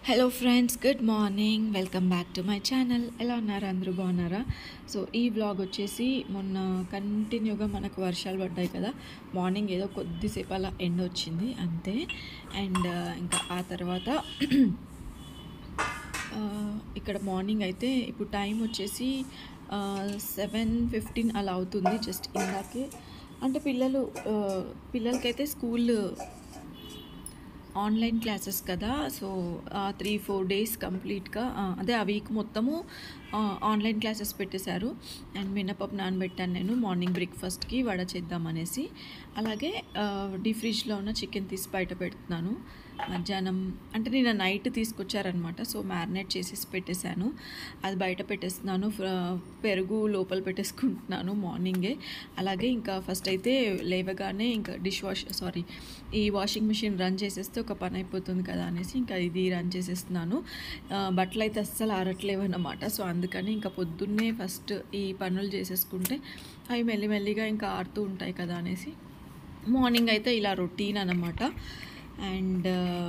Hello friends good morning welcome back to my channel ఎలా ఉన్నారు అందరూ బాగున్నారా సో ఈ వ్లాగ్ వచ్చేసి మొన్న కంటిన్యూగా మనకు వర్షాలు పడ్డాయి కదా మార్నింగ్ ఏదో కొద్దిసేపు అలా ఎండ వచ్చింది అంతే అండ్ ఇంకా ఆ తర్వాత ఆ, ఇక్కడ మార్నింగ్ అయితే ఇప్పుడు టైం వచ్చేసి సెవెన్ ఫిఫ్టీన్ అలా అవుతుంది జస్ట్ ఇందాకే అంటే పిల్లలు ఆ, పిల్లలకైతే స్కూల్ ఆన్లైన్ క్లాసెస్ కదా సో త్రీ ఫోర్ డేస్ కంప్లీట్గా అదే ఆ వీక్ మొత్తము ఆన్లైన్ క్లాసెస్ పెట్టేశారు అండ్ మినపప్పు నానబెట్టాను నేను మార్నింగ్ బ్రేక్ఫాస్ట్కి వడ చేద్దామనేసి అలాగే డీ ఫ్రిడ్జ్లో ఉన్న చికెన్ తీసి బయట పెడుతున్నాను మధ్యాహ్నం అంటే నిన్న నైట్ తీసుకొచ్చారనమాట సో మ్యారినేట్ చేసేసి పెట్టేశాను అది బయట పెట్టేస్తున్నాను ఫ్ర- పెరుగు లోపల పెట్టేసుకుంటున్నాను మార్నింగే అలాగే ఇంకా ఫస్ట్ అయితే లేవగానే ఇంకా డిష్ వాష్ సారీ ఈ వాషింగ్ మిషన్ రన్ చేసేస్తే ఒక పని అయిపోతుంది కదా అనేసి ఇంకా ఇది రన్ చేసేస్తున్నాను ఆ, బట్టలు అయితే అస్సలు ఆరట్లేవు అన్నమాట సో అందుకని ఇంకా పొద్దున్నే ఫస్ట్ ఈ పనులు చేసేసుకుంటే అవి మెల్లిమెల్లిగా ఇంకా ఆడుతూ ఉంటాయి కదా అనేసి మార్నింగ్ అయితే ఇలా రొటీన్ అన్నమాట అండ్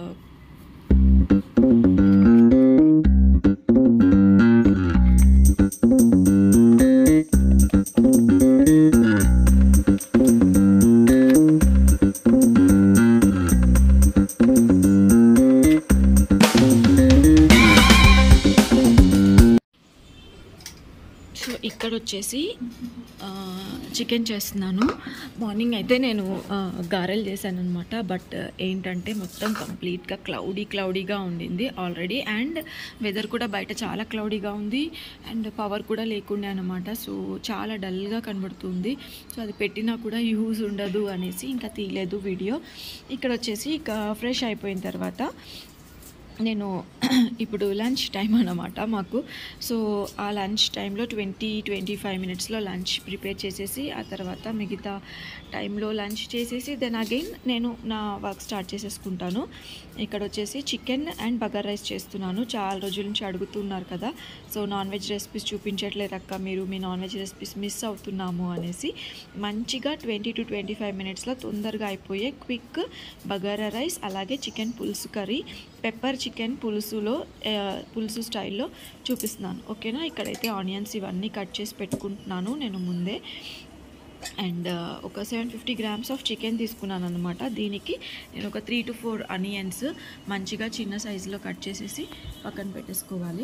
సో ఇక్కడ వచ్చేసి చికెన్ చేస్తున్నాను మార్నింగ్ అయితే నేను ఆ, గారెలు చేశాను అనమాట బట్ ఏంటంటే మొత్తం కంప్లీట్గా క్లౌడీ క్లౌడీగా ఉండింది ఆల్రెడీ అండ్ వెదర్ కూడా బయట చాలా క్లౌడీగా ఉంది అండ్ పవర్ కూడా లేకుండే అనమాట సో చాలా డల్గా కనబడుతుంది సో అది పెట్టినా కూడా యూజ్ ఉండదు అనేసి ఇంకా తీయలేదు వీడియో ఇక్కడ వచ్చేసి ఇక ఫ్రెష్ అయిపోయిన తర్వాత నేను ఇప్పుడు లంచ్ టైం అన్నమాట మాకు సో ఆ లంచ్ టైంలో ట్వంటీ ట్వంటీ ఫైవ్ మినిట్స్లో లంచ్ ప్రిపేర్ చేసేసి ఆ తర్వాత మిగతా టైంలో లంచ్ చేసేసి దెన్ అగైన్ నేను నా వర్క్ స్టార్ట్ చేసేసుకుంటాను ఇక్కడ వచ్చేసి చికెన్ అండ్ బగర్ రైస్ చేస్తున్నాను చాలా రోజుల నుంచి అడుగుతున్నారు కదా సో నాన్ వెజ్ రెసిపీస్ చూపించట్లేదు అక్క మీరు మీ నాన్ వెజ్ రెసిపీస్ మిస్ అవుతున్నాము అనేసి మంచిగా ట్వంటీ టు ట్వంటీ ఫైవ్ మినిట్స్లో తొందరగా అయిపోయే క్విక్ బగారా రైస్ అలాగే చికెన్ పులుసు కర్రీ పెప్పర్ చికెన్ పులుసులో ఆ, పులుసు స్టైల్లో చూపిస్తున్నాను ఓకేనా ఇక్కడైతే ఆనియన్స్ ఇవన్నీ కట్ చేసి పెట్టుకుంటున్నాను నేను ముందే అండ్ ఒక seven fifty grams of chicken తీసుకున్నాను అనమాట దీనికి నేను ఒక త్రీ టు ఫోర్ అనియన్స్ మంచిగా చిన్న సైజులో కట్ చేసేసి పక్కన పెట్టేసుకోవాలి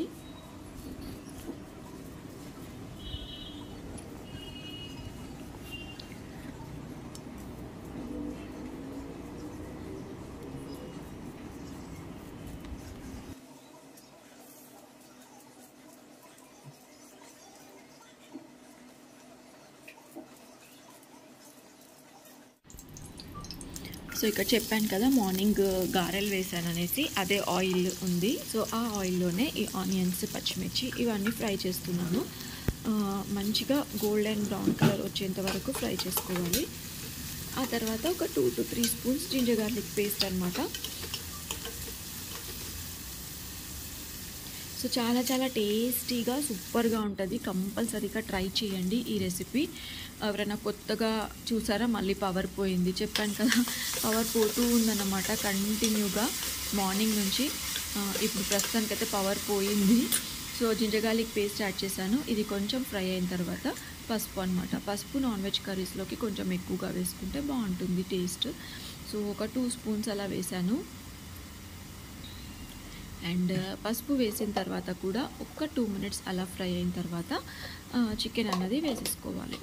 సో ఇక్కడ చెప్పాను కదా మార్నింగ్ గారెలు వేసాను అనేసి అదే ఆయిల్ ఉంది సో ఆ ఆయిల్లోనే ఈ ఆనియన్స్ పచ్చిమిర్చి ఇవన్నీ ఫ్రై చేస్తున్నాను ఆ, మంచిగా గోల్డెన్ బ్రౌన్ కలర్ వచ్చేంత వరకు ఫ్రై చేసుకోవాలి ఆ తర్వాత ఒక two to three spoons ginger garlic paste అనమాట సో చాలా చాలా టేస్టీగా సూపర్గా ఉంటుంది కంపల్సరీగా ట్రై చేయండి ఈ రెసిపీ ఎవరైనా కొత్తగా చూసారా మళ్ళీ పవర్ పోయింది చెప్పాను కదా పవర్ పోతూ ఉందన్నమాట కంటిన్యూగా మార్నింగ్ నుంచి ఆ, ఇప్పుడు ప్రస్తుతానికైతే పవర్ పోయింది సో జింజగాలిక్ పేస్ట్ యాడ్ చేశాను ఇది కొంచెం ఫ్రై అయిన తర్వాత పసుపు అనమాట పసుపు నాన్ వెజ్ కర్రీస్లోకి కొంచెం ఎక్కువగా వేసుకుంటే బాగుంటుంది టేస్ట్ సో ఒక టూ స్పూన్స్ అలా వేశాను అండ్ పసుపు వేసిన తర్వాత కూడా ఒక్క టూ మినిట్స్ అలా ఫ్రై అయిన తర్వాత చికెన్ అన్నది వేసేసుకోవాలి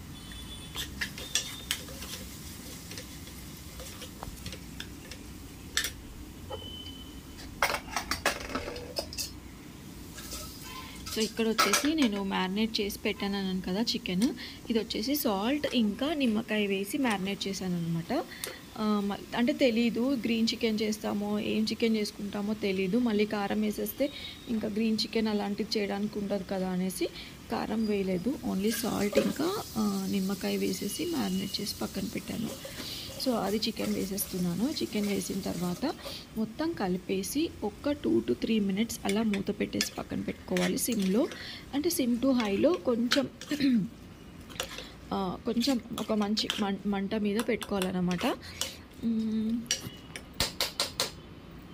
సో ఇక్కడ వచ్చేసి నేను మ్యారినేట్ చేసి పెట్టాను అన్నాను కదా చికెన్ ఇది వచ్చేసి సాల్ట్ ఇంకా నిమ్మకాయ వేసి మ్యారినేట్ చేశాను అనమాట అంటే తెలీదు గ్రీన్ చికెన్ చేస్తామో ఏం చికెన్ చేసుకుంటామో తెలీదు మళ్ళీ కారం వేసేస్తే ఇంకా గ్రీన్ చికెన్ అలాంటివి చేయడానికి ఉండదు కదా అనేసి కారం వేయలేదు ఓన్లీ సాల్ట్ ఇంకా ఆ, నిమ్మకాయ వేసేసి మ్యారినేట్ చేసి పక్కన పెట్టాను సో అది చికెన్ వేసేస్తున్నాను చికెన్ వేసిన తర్వాత మొత్తం కలిపేసి ఒక టూ టు త్రీ మినిట్స్ అలా మూత పెట్టేసి పక్కన పెట్టుకోవాలి సిమ్లో అంటే సిమ్ టు హైలో కొంచెం ఆ, కొంచెం ఒక మంచి మం- మంట మీద పెట్టుకోవాలన్నమాట మ్మ్.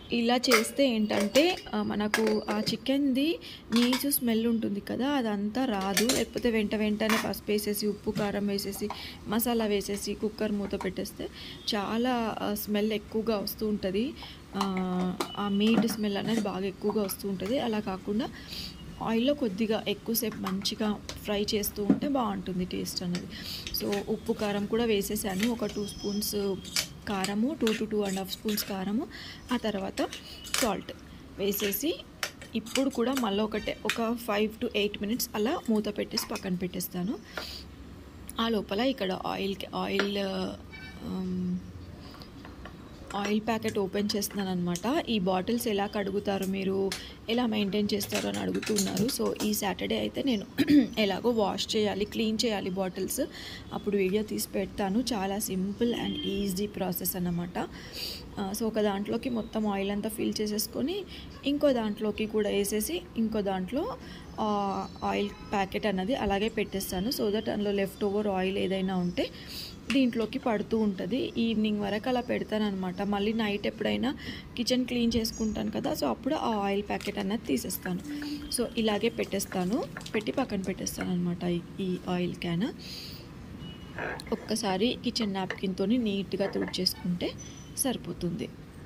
ఇలా చేస్తే ఏంటంటే ఆ, మనకు ఆ చికెన్ది నీచు స్మెల్ ఉంటుంది కదా అదంతా రాదు లేకపోతే వెంట వెంటనే పసుపు వేసేసి ఉప్పు కారం వేసేసి మసాలా వేసేసి కుక్కర్ మూత పెట్టేస్తే చాలా స్మెల్ ఎక్కువగా వస్తూ ఉంటుంది ఆ, ఆ మీట్ స్మెల్ అనేది బాగా ఎక్కువగా వస్తూ ఉంటుంది అలా కాకుండా ఆయిల్లో కొద్దిగా ఎక్కువసేపు మంచిగా ఫ్రై చేస్తూ ఉంటే బాగుంటుంది టేస్ట్ అనేది సో ఉప్పు కారం కూడా వేసేసాను ఒక టూ స్పూన్స్ కారము two to two and half spoons కారము ఆ తర్వాత సాల్ట్ వేసేసి ఇప్పుడు కూడా మళ్ళీ ఒకటే ఒక ఫైవ్ టు ఎయిట్ మినిట్స్ అలా మూత పెట్టేసి పక్కన పెట్టేస్తాను ఆ లోపల ఇక్కడ oil oil um, oil packet open చేస్తున్నాను అనమాట ఈ బాటిల్స్ ఎలా కడుగుతారు మీరు ఎలా మెయింటైన్ చేస్తారు అని అడుగుతున్నారు సో ఈ సాటర్డే అయితే నేను ఎలాగో వాష్ చేయాలి క్లీన్ చేయాలి బాటిల్స్ అప్పుడు వీడియో తీసి పెడతాను చాలా సింపుల్ అండ్ ఈజీ ప్రాసెస్ అన్నమాట ఆ, సో ఒక దాంట్లోకి మొత్తం ఆయిల్ అంతా ఫిల్ చేసేసుకొని ఇంకో దాంట్లోకి కూడా వేసేసి ఇంకో దాంట్లో ఆ, ఆయిల్ ప్యాకెట్ అన్నది అలాగే పెట్టేస్తాను సో దట్ అందులో లెఫ్ట్ ఓవర్ ఆయిల్ ఏదైనా ఉంటే దీంట్లోకి పడుతూ ఉంటుంది ఈవినింగ్ వరకు అలా పెడతాను అనమాట మళ్ళీ నైట్ ఎప్పుడైనా కిచెన్ క్లీన్ చేసుకుంటాను కదా సో అప్పుడు ఆ ఆయిల్ ప్యాకెట్ అన్నది తీసేస్తాను సో ఇలాగే పెట్టేస్తాను పెట్టి పక్కన పెట్టేస్తాను అనమాట ఈ ఆయిల్ క్యాన్ ఒక్కసారి కిచెన్ నాప్కిన్తో నీట్గా తుడిచేసుకుంటే సరిపోతుంది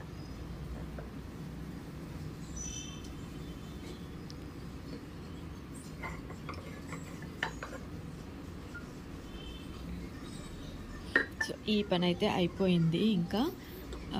సో ఈ పని అయితే అయిపోయింది ఇంకా ఆ,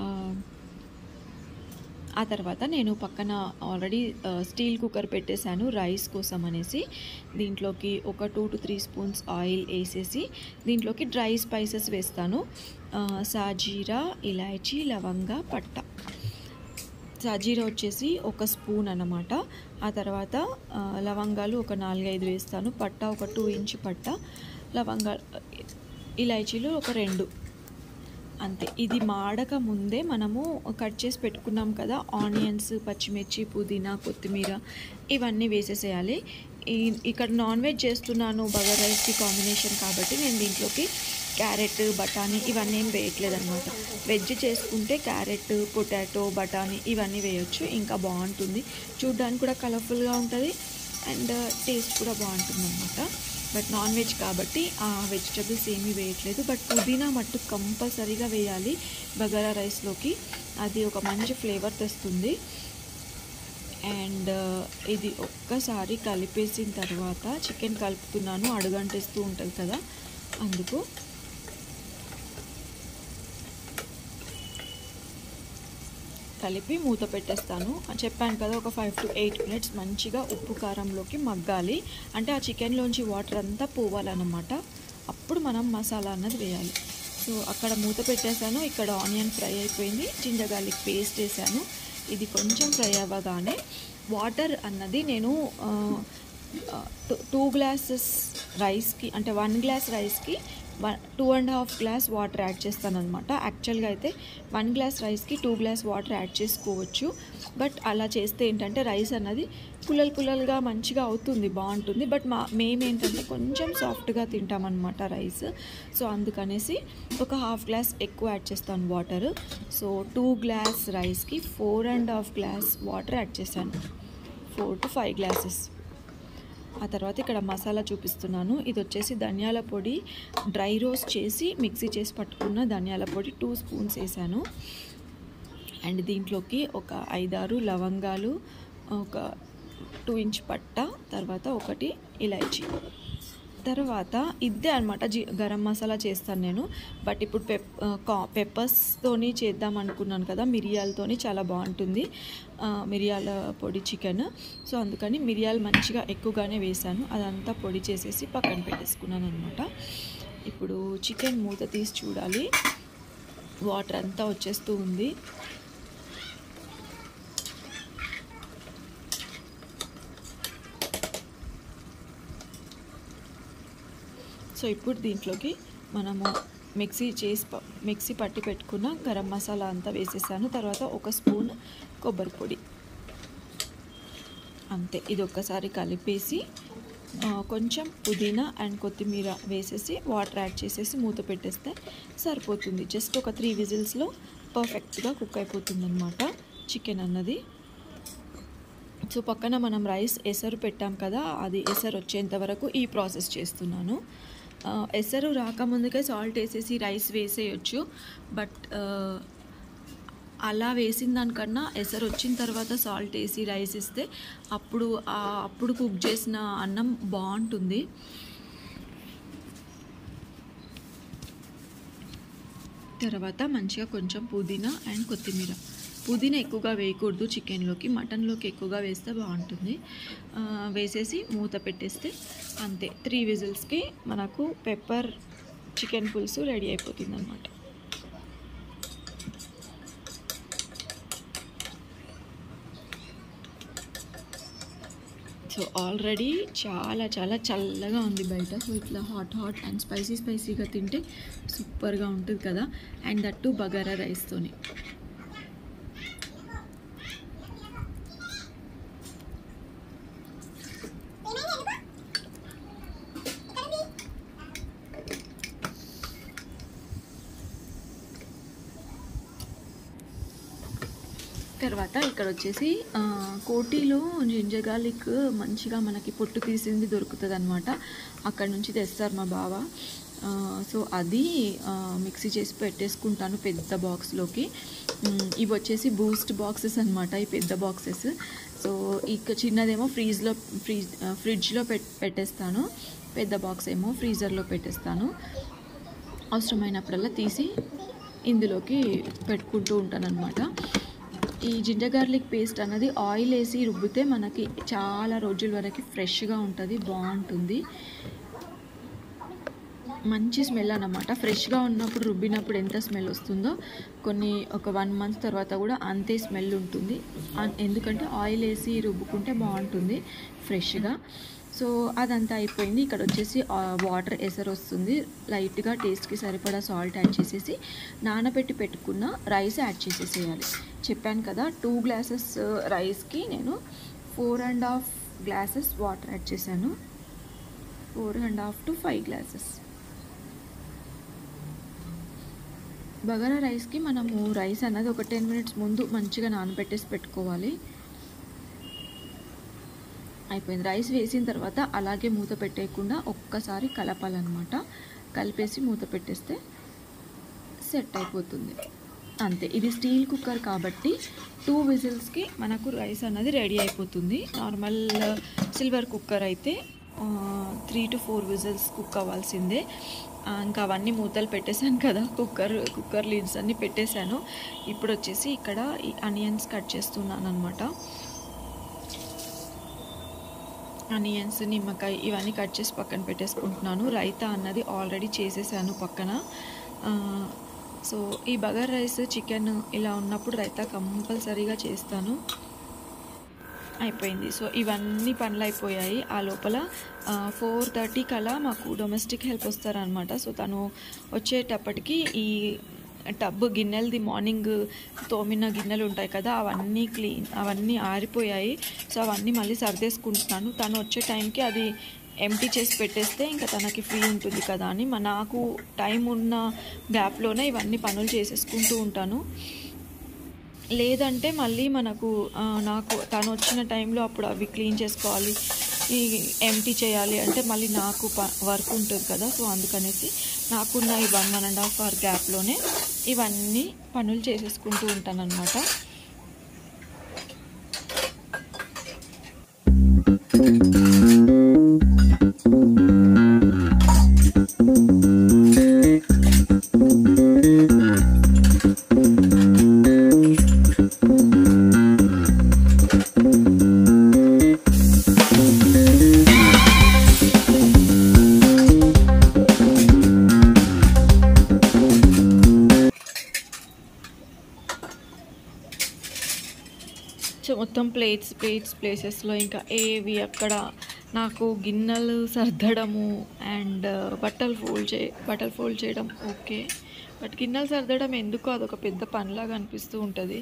ఆ తర్వాత నేను పక్కన ఆల్రెడీ స్టీల్ కుక్కర్ పెట్టేశాను రైస్ కోసం అనేసి దీంట్లోకి ఒక two to three spoons oil వేసేసి దీంట్లోకి డ్రై స్పైసెస్ వేస్తాను ఆ, సాజీరా ఇలాచీ లవంగ పట్ట సాజీరా వచ్చేసి ఒక స్పూన్ అన్నమాట ఆ తర్వాత ఆ, లవంగాలు ఒక నాలుగైదు వేస్తాను పట్ట ఒక టూ ఇంచ్ పట్ట లవంగా ఇలాచీలు ఒక రెండు అంతే ఇది మాడక ముందే మనము కట్ చేసి పెట్టుకున్నాం కదా ఆనియన్స్ పచ్చిమిర్చి పుదీనా కొత్తిమీర ఇవన్నీ వేసేసేయాలి ఈ- ఇక్కడ నాన్ వెజ్ చేస్తున్నాను బగర్ రైస్కి కాంబినేషన్ కాబట్టి నేను దీంట్లోకి క్యారెట్ బఠానీ ఇవన్నీ ఏం వేయట్లేదు అనమాట వెజ్ చేసుకుంటే క్యారెట్ పొటాటో బఠానీ ఇవన్నీ వేయొచ్చు ఇంకా బాగుంటుంది చూడ్డానికి కూడా కలర్ఫుల్గా ఉంటుంది అండ్ టేస్ట్ కూడా బాగుంటుంది అనమాట బట్ నాన్ వెజ్ కాబట్టి ఆ వెజిటబుల్స్ ఏమీ వేయట్లేదు బట్ పుదీనా మట్టు కంపల్సరీగా వేయాలి బగారా రైస్లోకి అది ఒక మంచి ఫ్లేవర్ తెస్తుంది అండ్ ఇది ఒక్కసారి కలిపేసిన తర్వాత చికెన్ కలుపుతున్నాను అడుగంటేస్తూ ఉంటుంది కదా అందుకు కలిపి మూత పెట్టేస్తాను చెప్పాను కదా ఒక ఫైవ్ టు ఎయిట్ మినిట్స్ మంచిగా ఉప్పు కారంలోకి మగ్గాలి అంటే ఆ చికెన్లోంచి వాటర్ అంతా పోవాలన్నమాట అప్పుడు మనం మసాలా అన్నది వేయాలి సో అక్కడ మూత పెట్టేశాను ఇక్కడ ఆనియన్ ఫ్రై అయిపోయింది జింజర్ గార్లిక్ పేస్ట్ వేసాను ఇది కొంచెం ఫ్రై అవ్వగానే వాటర్ అన్నది నేను ఆ, ఆ, టూ టూ గ్లాసెస్ రైస్కి అంటే వన్ గ్లాస్ రైస్కి one two and half glass water add చేస్తాను అనమాట యాక్చువల్గా అయితే వన్ గ్లాస్ రైస్కి టూ గ్లాస్ వాటర్ యాడ్ చేసుకోవచ్చు బట్ అలా చేస్తే ఏంటంటే రైస్ అన్నది పుల్లలు పుల్లలుగా మంచిగా అవుతుంది బాగుంటుంది బట్ మా మేమేంటంటే కొంచెం సాఫ్ట్గా తింటామన్నమాట రైస్ సో అందుకనేసి ఒక హాఫ్ గ్లాస్ ఎక్కువ యాడ్ చేస్తాను వాటర్ సో టూ గ్లాస్ రైస్కి four and half glass water add చేశాను ఫోర్ టు ఫైవ్ గ్లాసెస్ ఆ తర్వాత ఇక్కడ మసాలా చూపిస్తున్నాను ఇది వచ్చేసి ధనియాల పొడి డ్రై రోస్ట్ చేసి మిక్సీ చేసి పట్టుకున్న ధనియాల పొడి టూ స్పూన్స్ వేసాను అండ్ దీంట్లోకి ఒక ఐదారు లవంగాలు ఒక టూ ఇంచ్ పట్ట తర్వాత ఒకటి ఇలాచీ తర్వాత ఇదే అనమాట జీ గరం మసాలా చేస్తాను నేను బట్ ఇప్పుడు పెప్ కా పెప్పర్స్తోని చేద్దాం అనుకున్నాను కదా మిరియాలతోని చాలా బాగుంటుంది ఆ, మిరియాల పొడి చికెన్ సో అందుకని మిరియాలు మంచిగా ఎక్కువగానే వేసాను అదంతా పొడి చేసేసి పక్కన పెట్టేసుకున్నాను అనమాట ఇప్పుడు చికెన్ మూత తీసి చూడాలి వాటర్ అంతా వచ్చేస్తూ ఉంది సో ఇప్పుడు దీంట్లోకి మనము మిక్సీ చేసి ప- మిక్సీ పట్టి పెట్టుకున్న గరం మసాలా అంతా వేసేసాను తర్వాత ఒక స్పూన్ కొబ్బరి పొడి అంతే ఇది ఒక్కసారి కలిపేసి ఆ, కొంచెం పుదీనా అండ్ కొత్తిమీర వేసేసి వాటర్ యాడ్ చేసేసి మూత పెట్టేస్తే సరిపోతుంది జస్ట్ ఒక త్రీ విజిల్స్లో పర్ఫెక్ట్గా కుక్ అయిపోతుంది అనమాట చికెన్ అన్నది సో పక్కన మనం రైస్ ఎసరు పెట్టాం కదా అది ఎసరు వచ్చేంత వరకు ఈ ప్రాసెస్ చేస్తున్నాను ఆ, ఎసరు రాకముందుకే సాల్ట్ వేసేసి రైస్ వేసేయచ్చు బట్ అలా వేసిన దానికన్నా ఎసరు వచ్చిన తర్వాత సాల్ట్ వేసి రైస్ ఇస్తే అప్పుడు ఆ అప్పుడు కుక్ చేసిన అన్నం బాగుంటుంది తర్వాత మంచిగా కొంచెం పుదీనా అండ్ కొత్తిమీర పుదీనా ఎక్కువగా వేయకూడదు చికెన్లోకి మటన్లోకి ఎక్కువగా వేస్తే బాగుంటుంది ఆ, వేసేసి మూత పెట్టేస్తే అంతే త్రీ విజిల్స్కి మనకు పెప్పర్ చికెన్ పులుసు రెడీ అయిపోతుంది అనమాట సో ఆల్రెడీ చాలా చాలా చల్లగా ఉంది బయట సో ఇట్లా హాట్ హాట్ అండ్ స్పైసీ స్పైసీగా తింటే సూపర్గా ఉంటుంది కదా అండ్ దట్టు బగారా రైస్తోని తర్వాత ఇక్కడ వచ్చేసి ఆ, కోటిలో జింజర్ గార్లిక్ మంచిగా మనకి పొట్టు తీసింది దొరుకుతుంది అనమాట అక్కడ నుంచి తెస్తారు మా బావ ఆ, సో అది ఆ, మిక్సీ చేసి పెట్టేసుకుంటాను పెద్ద బాక్స్లోకి ఉమ్, ఇవి వచ్చేసి బూస్ట్ బాక్సెస్ అనమాట ఈ పెద్ద బాక్సెస్ సో ఇక చిన్నదేమో ఫ్రీజ్లో ఫ్రీజ్ ఆ, ఫ్రిడ్జ్లో పెట్ పెట్టేస్తాను పెద్ద బాక్స్ ఏమో ఫ్రీజర్లో పెట్టేస్తాను అవసరమైనప్పుడల్లా తీసి ఇందులోకి పెట్టుకుంటూ ఉంటాను అనమాట ఈ జింజర్ గార్లిక్ పేస్ట్ అన్నది ఆయిల్ వేసి రుబ్బితే మనకి చాలా రోజుల వరకు ఫ్రెష్గా ఉంటుంది బాగుంటుంది మంచి స్మెల్ అన్నమాట ఫ్రెష్గా ఉన్నప్పుడు రుబ్బినప్పుడు ఎంత స్మెల్ వస్తుందో కొన్ని ఒక వన్ మంత్ తర్వాత కూడా అంతే స్మెల్ ఉంటుంది అన్- ఎందుకంటే ఆయిల్ వేసి రుబ్బుకుంటే బాగుంటుంది ఫ్రెష్గా సో అదంతా అయిపోయింది ఇక్కడ వచ్చేసి ఆ, వాటర్ ఎసరు వస్తుంది లైట్గా టేస్ట్కి సరిపడా సాల్ట్ యాడ్ చేసేసి నానబెట్టి పెట్టుకున్న రైస్ యాడ్ చేసేసేయాలి చెప్పాను కదా టూ గ్లాసెస్ రైస్కి నేను four and half glasses water add చేశాను four and half to five glasses bagara రైస్కి మనము రైస్ అన్నది ఒక టెన్ మినిట్స్ ముందు మంచిగా నానబెట్టేసి పెట్టుకోవాలి అయిపోయింది రైస్ వేసిన తర్వాత అలాగే మూత పెట్టేయకుండా ఒక్కసారి కలపాలన్నమాట కలిపేసి మూత పెట్టేస్తే సెట్ అయిపోతుంది అంతే ఇది స్టీల్ కుక్కర్ కాబట్టి టూ విజిల్స్కి మనకు రైస్ అన్నది రెడీ అయిపోతుంది నార్మల్ సిల్వర్ కుక్కర్ అయితే three to four whistles cook అవ్వాల్సిందే ఆ, ఇంకా అవన్నీ మూతలు పెట్టేశాను కదా కుక్కర్ కుక్కర్ లీడ్స్ అన్నీ పెట్టేశాను ఇప్పుడు వచ్చేసి ఇక్కడ ఈ అనియన్స్ కట్ చేస్తున్నాను అనమాట ఆనియన్స్ నిమ్మకాయ ఇవన్నీ కట్ చేసి పక్కన పెట్టేసుకుంటున్నాను రైతా అన్నది ఆల్రెడీ చేసేసాను పక్కన ఆ, సో ఈ బగర్ రైస్ చికెన్ ఇలా ఉన్నప్పుడు రైతా కంపల్సరీగా చేస్తాను అయిపోయింది సో ఇవన్నీ పనులు అయిపోయాయి ఆ లోపల ఫోర్ థర్టీకి అలా మాకు డొమెస్టిక్ హెల్ప్ వస్తారనమాట సో తను వచ్చేటప్పటికి ఈ టబ్ గిన్నెలది మార్నింగ్ తోమిన గిన్నెలు ఉంటాయి కదా అవన్నీ క్లీన్ అవన్నీ ఆరిపోయాయి సో అవన్నీ మళ్ళీ సర్దేసుకుంటున్నాను తను వచ్చే టైంకి అది ఎంటీ చేసి పెట్టేస్తే ఇంకా తనకి ఫ్రీ ఉంటుంది కదా అని మా నాకు టైం ఉన్న గ్యాప్లోనే ఇవన్నీ పనులు చేసేసుకుంటూ ఉంటాను లేదంటే మళ్ళీ మనకు ఆ, నాకు తను వచ్చిన టైంలో అప్పుడు అవి క్లీన్ చేసుకోవాలి ఈ ఎంటీ చేయాలి అంటే మళ్ళీ నాకు ప వర్క్ ఉంటుంది కదా సో అందుకనేసి నాకున్న ఈ one one and half hour గ్యాప్లోనే ఇవన్నీ పనులు చేసేసుకుంటూ ఉంటానన్నమాట సో మొత్తం ప్లేట్స్ ప్లేట్స్ ప్లేసెస్లో ఇంకా ఏవి అక్కడ నాకు గిన్నెలు సర్దడము అండ్ బట్టలు ఫోల్డ్ చే బట్టలు ఫోల్డ్ చేయడం ఓకే బట్ గిన్నెలు సర్దడం ఎందుకో అదొక పెద్ద పనిలాగా అనిపిస్తూ ఉంటుంది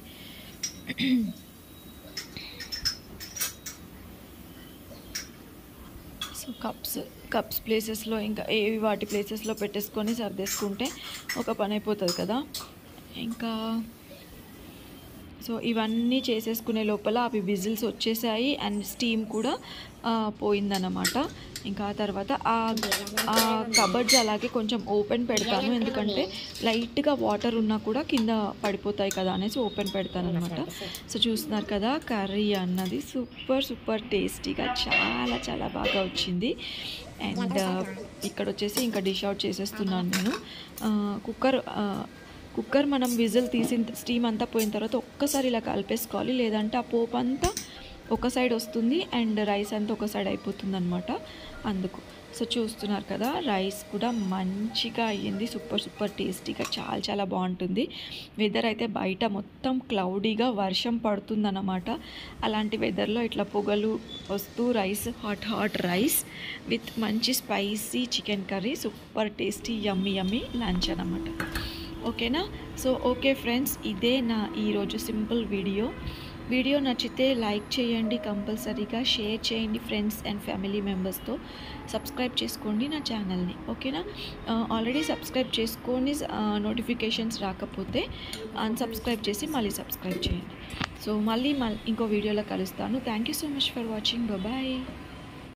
సో కప్స్ కప్స్ ప్లేసెస్లో ఇంకా ఏవి వాటి ప్లేసెస్లో పెట్టేసుకొని సర్దేసుకుంటే ఒక పని అయిపోతుంది కదా ఇంకా సో ఇవన్నీ చేసేసుకునే లోపల అవి విజిల్స్ వచ్చేసాయి అండ్ స్టీమ్ కూడా ఆ, పోయిందన్నమాట ఇంకా ఆ తర్వాత ఆ ఆ కబర్డ్స్ అలాగే కొంచెం ఓపెన్ పెడతాను ఎందుకంటే లైట్గా వాటర్ ఉన్నా కూడా కింద పడిపోతాయి కదా అనేసి ఓపెన్ పెడతాను అనమాట సో చూస్తున్నారు కదా కర్రీ అన్నది సూపర్ సూపర్ టేస్టీగా చాలా చాలా బాగా వచ్చింది అండ్ ఇక్కడ వచ్చేసి ఇంకా డిష్ అవుట్ చేసేస్తున్నాను నేను కుక్కర్ కుక్కర్ మనం విజిల్ తీసిన స్టీమ్ అంతా పోయిన తర్వాత ఒక్కసారి ఇలా కలిపేసుకోవాలి లేదంటే ఆ పోపు అంతా ఒక సైడ్ వస్తుంది అండ్ రైస్ అంతా ఒక సైడ్ అయిపోతుంది అనమాట అందుకు సో చూస్తున్నారు కదా రైస్ కూడా మంచిగా అయ్యింది సూపర్ సూపర్ టేస్టీగా చాలా చాలా బాగుంటుంది వెదర్ అయితే బయట మొత్తం క్లౌడీగా వర్షం పడుతుందన్నమాట అలాంటి వెదర్లో ఇట్లా పొగలు వస్తూ rice hot hot rice with మంచి spicy chicken curry super tasty yummy yummy lunch అనమాట ఓకేనా సో ఓకే ఫ్రెండ్స్ ఇదే నా ఈరోజు సింపుల్ వీడియో వీడియో నచ్చితే లైక్ చేయండి కంపల్సరీగా షేర్ చేయండి ఫ్రెండ్స్ అండ్ ఫ్యామిలీ మెంబర్స్తో సబ్స్క్రైబ్ చేసుకోండి నా ఛానల్ని ఓకేనా ఆల్రెడీ సబ్స్క్రైబ్ చేసుకొని నోటిఫికేషన్స్ రాకపోతే అన్సబ్స్క్రైబ్ చేసి మళ్ళీ సబ్స్క్రైబ్ చేయండి సో మళ్ళీ మళ్ళీ ఇంకో వీడియోలో కలుస్తాను thank you so much for watching bye